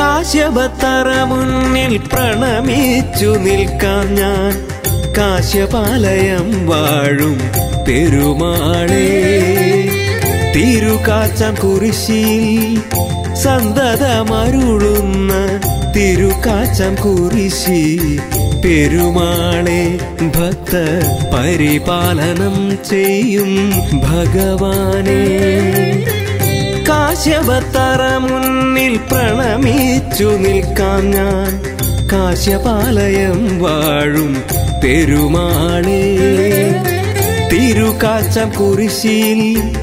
കാശ്യപത്തറ മുന്നിൽ പ്രണമിച്ചു നിൽക്കാം ഞാൻ കാശ്യപാലയം വാഴും പെരുമാളേ തിരുകാച്ചാൻ കുരിശിൽ സന്തതമരുളുന്ന തിരുകാച്ചാൻ കുരിശി പെരുമാളെ ഭക്ത പരിപാലനം ചെയ്യും ഭഗവാനെ കാശ്യപത്തറ മുന്നിൽ പ്രണമിച്ചു നിൽക്കാം ഞാൻ കാശ്യപാലയം വാഴും പെരുമാളേ തിരുകാച്ചാം കുരിശിൽ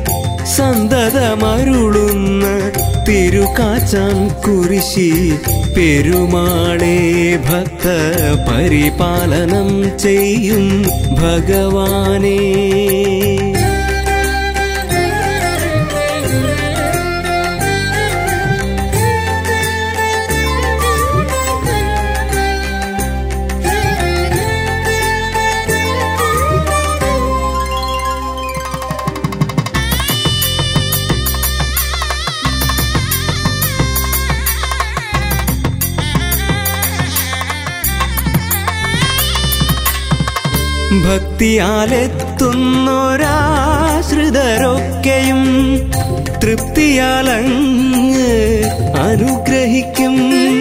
സന്തതമരുളുന്ന തിരുകാച്ചാൻ കുരിശി പെരുമാളെ ഭക്ത പരിപാലനം ചെയ്യും ഭഗവാനേ ഭക്തിയാലെത്തുന്നൊരാശ്രിതരൊക്കെയും തൃപ്തിയാലങ്ങ് അനുഗ്രഹിക്കും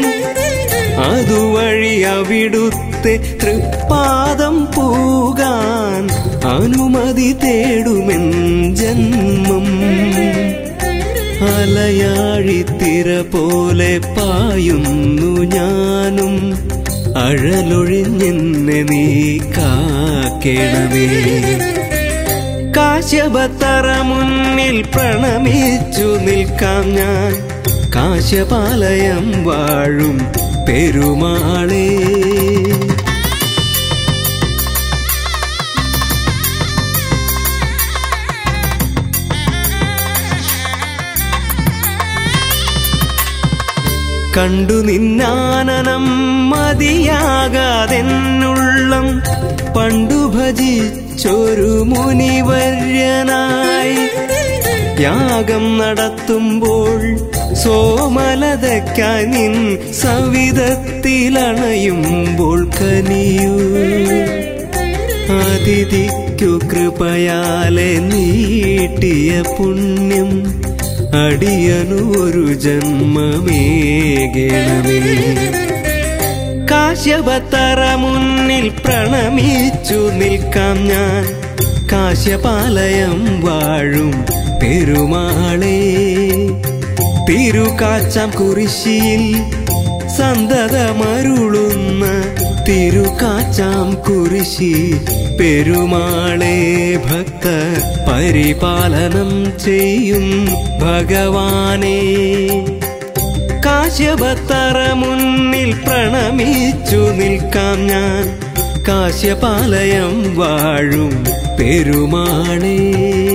അതുവഴി അവിടുത്തെ തൃപ്പാദം പൂകാൻ അനുമതി തേടുമെൻ ജന്മം അലയാഴിത്തിര പോലെ പായുന്നു ഞാനും അഴലൊഴിഞ്ഞെന്നെ നീ കാക്കേണമേ കാശ്യപത്തറ മുന്നിൽ പ്രണമിച്ചു നിൽക്കാം ഞാൻ കാശ്യപാലയം വാഴും പെരുമാളേ കണ്ടു നിന്നാനനം മതിയാകാതെന്നുള്ളം പണ്ടു ഭജിച്ചൊരു മുനിവര്യനായി യാഗം നടത്തുമ്പോൾ സോമലതയ്ക്കായി നിൻ സവിധത്തിലണയുമ്പോൾ കനിയൂ അതിഥിക്കു കൃപയാലെ നീട്ടിയ പുണ്യം അടിയനു ഒരു ജന്മമേകണമേ കാശ്യപത്തറ മുന്നിൽ പ്രണമിച്ചു നിൽക്കാം ഞാൻ കാശ്യപാലയം വാഴും പെരുമാളേ തിരുകാച്ചാം കുരിശിയിൽ സന്തതമരുളുന്ന തിരുകാച്ചാം കുരിശി പെരുമാളെ ഭക്ത പരിപാലനം ചെയ്യും ഭഗവാനെ കാശ്യപത്തറ മുന്നിൽ പ്രണമിച്ചു നിൽക്കാം ഞാൻ കാശ്യപാലയം വാഴും പെരുമാളേ